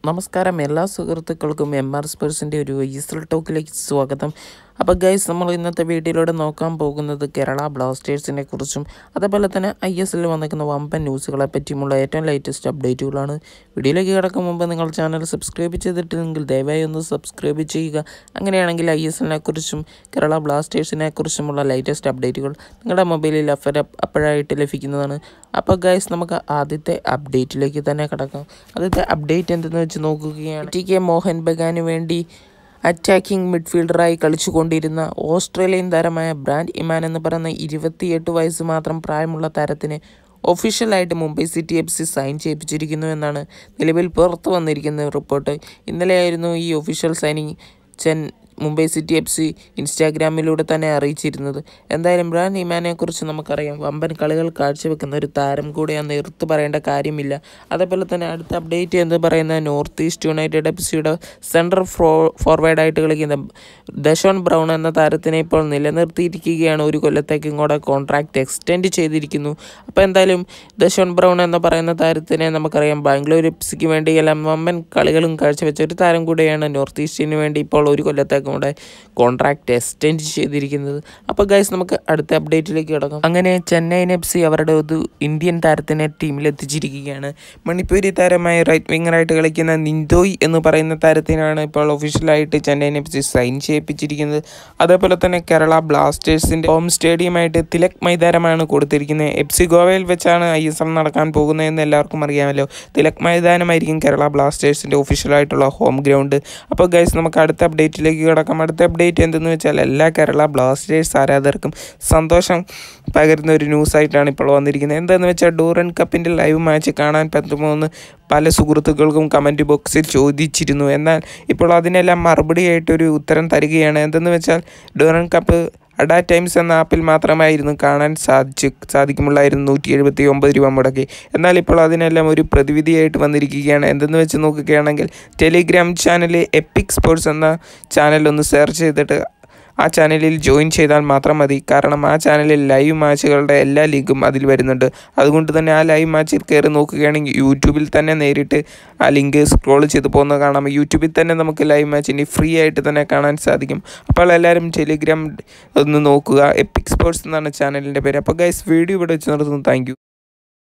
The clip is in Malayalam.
നമസ്കാരം എല്ലാ സുഹൃത്തുക്കൾക്കും എം ആർ സ്പേഴ്സിൻ്റെ ഒരു ഈസൽ ടോക്കിലേക്ക് സ്വാഗതം അപ്പോൾ ഗൈസ് നമ്മൾ ഇന്നത്തെ വീഡിയോയിലൂടെ നോക്കാൻ പോകുന്നത് കേരള ബ്ലാസ്റ്റേഴ്സിനെ കുറിച്ചും അതേപോലെ തന്നെ ഐ എസ് എല്ലിൽ വന്നിരിക്കുന്ന വമ്പൻ ന്യൂസുകളെ പറ്റിയുമുള്ള ഏറ്റവും ലേറ്റസ്റ്റ് അപ്ഡേറ്റുകളാണ് വീഡിയോയിലേക്ക് കിടക്കും മുമ്പ് നിങ്ങൾ ചാനൽ സബ്സ്ക്രൈബ് ചെയ്തിട്ടില്ലെങ്കിൽ ദയവായി ഒന്ന് സബ്സ്ക്രൈബ് ചെയ്യുക അങ്ങനെയാണെങ്കിൽ ഐ എസ് എല്ലിനെ കുറിച്ചും കേരള ബ്ലാസ്റ്റേഴ്സിനെ കുറിച്ചുമുള്ള ലേറ്റസ്റ്റ് അപ്ഡേറ്റുകൾ നിങ്ങളുടെ മൊബൈലിൽ അഫര അപ്പോഴായിട്ട് ലഭിക്കുന്നതാണ് അപ്പോൾ ഗൈസ് നമുക്ക് ആദ്യത്തെ അപ്ഡേറ്റിലേക്ക് തന്നെ കിടക്കാം ആദ്യത്തെ അപ്ഡേറ്റ് എന്തെന്ന് വെച്ച് നോക്കുകയാണ് ടി കെ മോഹൻ ബഗാന് വേണ്ടി അറ്റാക്കിംഗ് മിഡ്ഫീൽഡറായി കളിച്ചുകൊണ്ടിരുന്ന ഓസ്ട്രേലിയൻ താരമായ ബ്രാൻഡ് ഇമാൻ എന്ന് പറയുന്ന ഇരുപത്തിയെട്ട് വയസ്സ് മാത്രം പ്രായമുള്ള താരത്തിന് ഒഫീഷ്യലായിട്ട് മുംബൈ സിറ്റി എഫ് സി സൈൻ ചെയ്യിപ്പിച്ചിരിക്കുന്നു എന്നാണ് നിലവിൽ പുറത്തു വന്നിരിക്കുന്ന റിപ്പോർട്ട് ഇന്നലെയായിരുന്നു ഈ ഒഫീഷ്യൽ സൈനിങ് ചെൻ മുംബൈ സിറ്റി എഫ് സി ഇൻസ്റ്റാഗ്രാമിലൂടെ തന്നെ അറിയിച്ചിരുന്നത് എന്തായാലും ബ്രാൻഡ് ഇമാനെ കുറിച്ച് നമുക്കറിയാം വമ്പൻ കളികൾ കാഴ്ചവെക്കുന്ന ഒരു താരം കൂടെയാണെന്ന് എടുത്തു പറയേണ്ട കാര്യമില്ല അതേപോലെ തന്നെ അടുത്ത അപ്ഡേറ്റ് എന്ന് പറയുന്ന നോർത്ത് ഈസ്റ്റ് യുണൈറ്റഡ് എഫ് സിയുടെ സെൻട്രൽ ഫോ ഫോർവേഡായിട്ട് കളിക്കുന്ന ദശോൺ ബ്രൗൺ എന്ന താരത്തിനെ ഇപ്പോൾ നിലനിർത്തിയിരിക്കുകയാണ് ഒരു കൊല്ലത്തേക്കും കൂടെ കോൺട്രാക്റ്റ് എക്സ്റ്റെൻഡ് ചെയ്തിരിക്കുന്നു അപ്പോൾ എന്തായാലും ദശോൺ ബ്രൗൺ എന്ന് പറയുന്ന താരത്തിനെ നമുക്കറിയാം ബാംഗ്ലൂർ എഫ് സിക്ക് വേണ്ടി എല്ലാം വമ്പൻ കളികളും കാഴ്ചവെച്ച ഒരു താരം കൂടെയാണ് നോർത്ത് ഈസ്റ്റിന് വേണ്ടി ഇപ്പോൾ ഒരു കൊല്ലത്തേക്കും കൂടെ കോൺട്രാക്റ്റ് എക്സ്റ്റെൻഡ് ചെയ്തിരിക്കുന്നത് അപ്പോൾ ഗൈസ് നമുക്ക് അടുത്ത അപ്ഡേറ്റിലേക്ക് കിടക്കാം അങ്ങനെ ചെന്നൈയിൻ എഫ് സി അവരുടെ ഒരു ഇന്ത്യൻ താരത്തിനെ ടീമിൽ എത്തിച്ചിരിക്കുകയാണ് മണിപ്പൂരി താരമായ റൈറ്റ് വിങ്ങറായിട്ട് കളിക്കുന്ന നിന്തോയ് എന്ന് പറയുന്ന താരത്തിനാണ് ഇപ്പോൾ ഒഫീഷ്യലായിട്ട് ചെന്നൈയിൻ എഫ് സി സൈൻ ചെയ്യിപ്പിച്ചിരിക്കുന്നത് അതേപോലെ തന്നെ കേരള ബ്ലാസ്റ്റേഴ്സിൻ്റെ ഹോം സ്റ്റേഡിയമായിട്ട് തിലക് മൈതാനമാണ് കൊടുത്തിരിക്കുന്നത് എഫ് സി ഗോവയിൽ വെച്ചാണ് ഐ എസ് എൽ നടക്കാൻ പോകുന്നതെന്ന് എല്ലാവർക്കും അറിയാമല്ലോ തിലക് മൈതാനമായിരിക്കും കേരള ബ്ലാസ്റ്റേഴ്സിൻ്റെ ഒഫീഷ്യലായിട്ടുള്ള ഹോം ഗ്രൗണ്ട് അപ്പോൾ ഗൈസ് നമുക്ക് അടുത്ത അപ്ഡേറ്റിലേക്ക് കിടക്കാം അടുത്ത അപ്ഡേറ്റ് എന്തെന്ന് വെച്ചാൽ എല്ലാ കേരള ബ്ലാസ്റ്റേഴ്സ് ആരാധകർക്കും സന്തോഷം പകരുന്ന ഒരു ന്യൂസായിട്ടാണ് ഇപ്പോൾ വന്നിരിക്കുന്നത് എന്താണെന്ന് വെച്ചാൽ ഡൂറൻ കപ്പിൻ്റെ ലൈവ് മാച്ച് കാണാൻ പറ്റുമോ എന്ന് പല സുഹൃത്തുക്കൾക്കും കമൻറ്റ് ബോക്സിൽ ചോദിച്ചിരുന്നു എന്നാൽ ഇപ്പോൾ അതിനെല്ലാം മറുപടിയായിട്ടൊരു ഉത്തരം തരികയാണ് എന്തെന്ന് വെച്ചാൽ ഡൂറൻ കപ്പ് അഡാ ടൈംസ് എന്ന ആപ്പിൽ മാത്രമായിരുന്നു കാണാൻ സാധിച്ചു സാധിക്കുമുള്ളായിരുന്നു നൂറ്റി എഴുപത്തി ഒമ്പത് രൂപ മുടക്കി എന്നാൽ ഇപ്പോൾ അതിനെല്ലാം ഒരു പ്രതിവിധിയായിട്ട് വന്നിരിക്കുകയാണ് എന്തെന്ന് വെച്ച് നോക്കുകയാണെങ്കിൽ ടെലിഗ്രാം ചാനൽ എപ്പിക് സ്പോർട്സ് എന്ന ചാനൽ ഒന്ന് സെർച്ച് ചെയ്തിട്ട് ആ ചാനലിൽ ജോയിൻ ചെയ്താൽ മാത്രം മതി കാരണം ആ ചാനലിൽ ലൈവ് മാച്ചുകളുടെ എല്ലാ ലിങ്കും അതിൽ വരുന്നുണ്ട് അതുകൊണ്ട് തന്നെ ആ ലൈവ് മാച്ചിൽ കയറി നോക്കുകയാണെങ്കിൽ യൂട്യൂബിൽ തന്നെ നേരിട്ട് ആ ലിങ്ക് സ്ക്രോൾ ചെയ്ത് പോകുന്നത് കാണാം യൂട്യൂബിൽ തന്നെ നമുക്ക് ലൈവ് മാച്ചിന് ഫ്രീ ആയിട്ട് തന്നെ കാണാൻ സാധിക്കും അപ്പോൾ എല്ലാവരും ടെലിഗ്രാം ഒന്ന് നോക്കുക എപ്പിക് സ്പോർട്സ് എന്നാണ് ചാനലിൻ്റെ പേര് അപ്പോൾ ഗൈസ് വീഡിയോ ഇവിടെ വെച്ച് നിർത്തുന്നു താങ്ക്